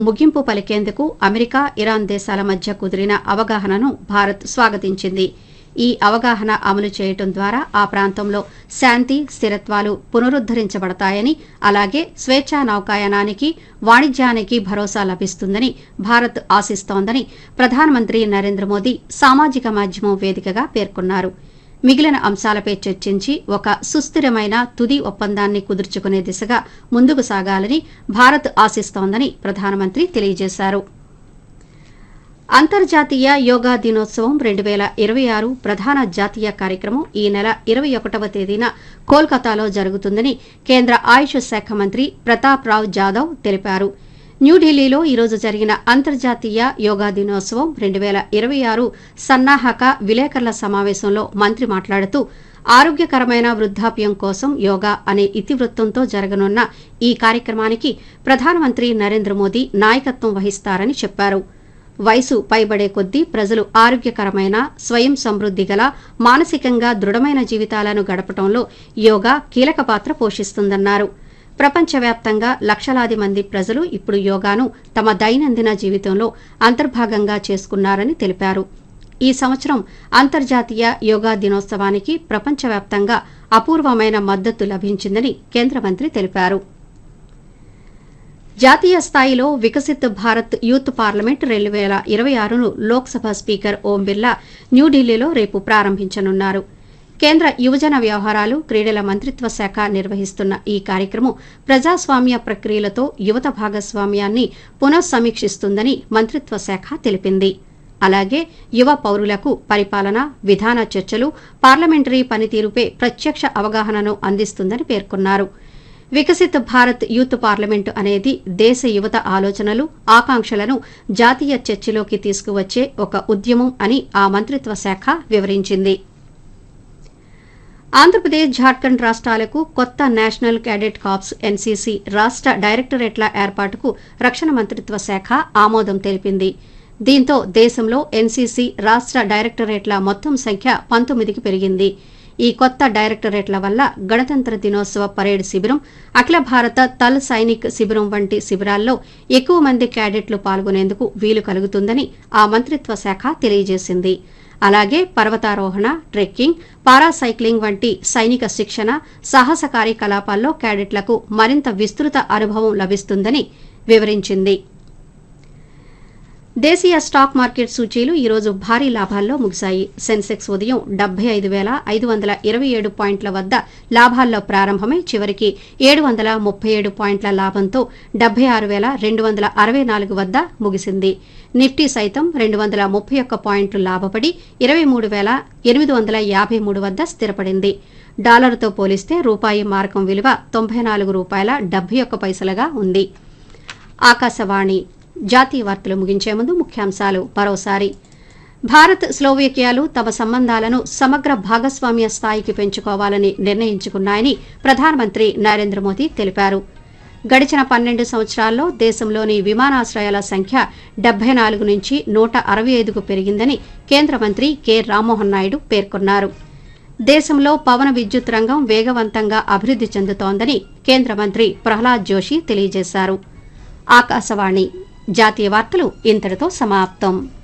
ముగింపు పలికేందుకు America Iran దేశాల మధ్య కుదిరిన అవగాహనను భారత్ స్వాగతించింది ఈ అవగాహన అమలు చేయటం ద్వారా ఆ ప్రాంతంలో శాంతి స్థిరత్వాలు పునరుద్దరించబడతాయని అలాగే స్వేచ్ఛా నౌకాయానానికి వాణిజ్యానికి భరోసా లభిస్తుందని భారత్ ఆశిస్తోందని ప్రధానమంత్రి నరేంద్ర మోదీ సామాజిక మాధ్యమం వేదికగా పేర్కొన్నారు మిగిలిన అంశాలపై చర్చించి ఒక సుస్థిరమైన తుది ఒప్పందాన్ని కుదుర్చుకునే దిశగా ముందుకు సాగాలని భారత్ ఆశిస్తోందని ప్రధానమంత్రి తెలియజేశారు అంతర్జాతీయ యోగా దినోత్సవం రెండు వేల ఇరవై ఆరు ప్రధాన జాతీయ కార్యక్రమం ఈ నెల ఇరవై ఒకటవ తేదీన కోల్కతాలో జరుగుతుందని కేంద్ర ఆయుష్ శాఖ మంత్రి ప్రతాప్ రావ్ జాదవ్ తెలిపారు న్యూఢిల్లీలో ఈరోజు జరిగిన అంతర్జాతీయ యోగా దినోత్సవం రెండు వేల ఇరవై ఆరు సన్నాహక విలేకరుల సమావేశంలో మంత్రి మాట్లాడుతూ ఆరోగ్యకరమైన వృద్ధాప్యం కోసం యోగా అనే ఇతివృత్తంతో జరగనున్న ఈ కార్యక్రమానికి ప్రధానమంత్రి నరేంద్ర మోదీ నాయకత్వం వహిస్తారని చెప్పారు వయసు పైబడే కొద్దీ ప్రజలు ఆరోగ్యకరమైన స్వయం సమృద్ధి గల మానసికంగా దృఢమైన జీవితాలను గడపడంలో యోగా కీలక పాత్ర పోషిస్తుందన్నారు ప్రపంచవ్యాప్తంగా లక్షలాది మంది ప్రజలు ఇప్పుడు యోగాను తమ దైనందిన జీవితంలో అంతర్భాగంగా చేసుకున్నారని తెలిపారు ఈ సంవత్సరం అంతర్జాతీయ యోగా దినోత్సవానికి ప్రపంచవ్యాప్తంగా అపూర్వమైన మద్దతు లభించిందని కేంద్ర మంత్రి తెలిపారు జాతీయ స్థాయిలో వికసిత్ భారత్ యూత్ పార్లమెంట్ రెండు వేల ఇరవై ఆరును లోక్సభ స్పీకర్ ఓం బిర్లా న్యూఢిల్లీలో రేపు ప్రారంభించనున్నారు కేంద్ర యువజన వ్యవహారాలు క్రీడల మంత్రిత్వ శాఖ నిర్వహిస్తున్న ఈ కార్యక్రమం ప్రజాస్వామ్య ప్రక్రియలతో యువత భాగస్వామ్యాన్ని పునఃసమీక్షిస్తుందని మంత్రిత్వ శాఖ తెలిపింది అలాగే యువ పౌరులకు పరిపాలన విధాన చర్చలు పార్లమెంటరీ పనితీరుపై ప్రత్యక్ష అవగాహనను అందిస్తుందని పేర్కొన్నారు వికసిత్ భారత్ యూత్ పార్లమెంటు అనేది దేశ యువత ఆలోచనలు ఆకాంక్షలను జాతీయ చర్చలోకి తీసుకువచ్చే ఒక ఉద్యమం అని ఆ మంత్రిత్వ శాఖ వివరించింది ఆంధ్రప్రదేశ్ జార్ఖండ్ రాష్ట్రాలకు కొత్త నేషనల్ క్యాడెట్ కార్ప్స్ ఎన్సీసీ రాష్ట్ర డైరెక్టరేట్ల ఏర్పాటుకు రక్షణ మంత్రిత్వ శాఖ ఆమోదం తెలిపింది దీంతో దేశంలో ఎన్సీసీ రాష్ట్ర డైరెక్టరేట్ల మొత్తం సంఖ్య పంతొమ్మిదికి పెరిగింది ఈ కొత్త డైరెక్టరేట్ల వల్ల గణతంత్ర దినోత్సవ పరేడ్ శిబిరం అఖిల భారత తల్ సైనిక్ శిబిరం వంటి శిబిరాల్లో ఎక్కువ మంది క్యాడెట్లు పాల్గొనేందుకు వీలు కలుగుతుందని ఆ మంత్రిత్వ శాఖ తెలియజేసింది అలాగే పర్వతారోహణ ట్రెక్కింగ్ పారాసైక్లింగ్ వంటి సైనిక శిక్షణ సాహస కార్యకలాపాల్లో క్యాడెట్లకు మరింత విస్తృత అనుభవం లభిస్తుందని వివరించింది దేశీయ స్టాక్ మార్కెట్ సూచీలు ఈరోజు భారీ లాభాల్లో ముగిశాయి సెన్సెక్స్ ఉదయం డెబ్బై ఐదు వేల ఐదు వందల ఇరవై ఏడు పాయింట్ల వద్ద లాభాల్లో ప్రారంభమై చివరికి ఏడు వందల ముప్పై ఏడు పాయింట్ల లాభంతో డెబ్బై ఆరు వేల రెండు వందల అరవై నాలుగు వద్ద ముగిసింది నిఫ్టీ సైతం రెండు వందల ముప్పై ఒక్క పాయింట్లు లాభపడి ఇరవై మూడు వేల ఎనిమిది వందల యాభై మూడు వద్ద స్థిరపడింది డాలర్తో పోలిస్తే రూపాయి మారకం విలువ తొంభై నాలుగు రూపాయల డెబ్బై ఒక్క పైసలుగా ఉంది ఆకాశవాణి జాతీయ వార్తలు ముగించే ముందు ముఖ్యాంశాలు మరోసారి భారత్ స్లోవేకియాలు తమ సంబంధాలను సమగ్ర భాగస్వామ్య స్థాయికి పెంచుకోవాలని నిర్ణయించుకున్నాయని ప్రధానమంత్రి నరేంద్ర మోదీ తెలిపారు గడిచిన పన్నెండు సంవత్సరాల్లో దేశంలోని విమానాశ్రయాల సంఖ్య డెబ్బై నాలుగు నుంచి నూట అరవై ఐదుకు పెరిగిందని కేంద్ర మంత్రి కె రామ్మోహన్ నాయుడు పేర్కొన్నారు దేశంలో పవన విద్యుత్ రంగం వేగవంతంగా అభివృద్ది చెందుతోందని కేంద్ర మంత్రి ప్రహ్లాద్ జోషి తెలియజేశారు ఆకాశవాణి జాతీయ వార్తలు ఇంతటితో సమాప్తం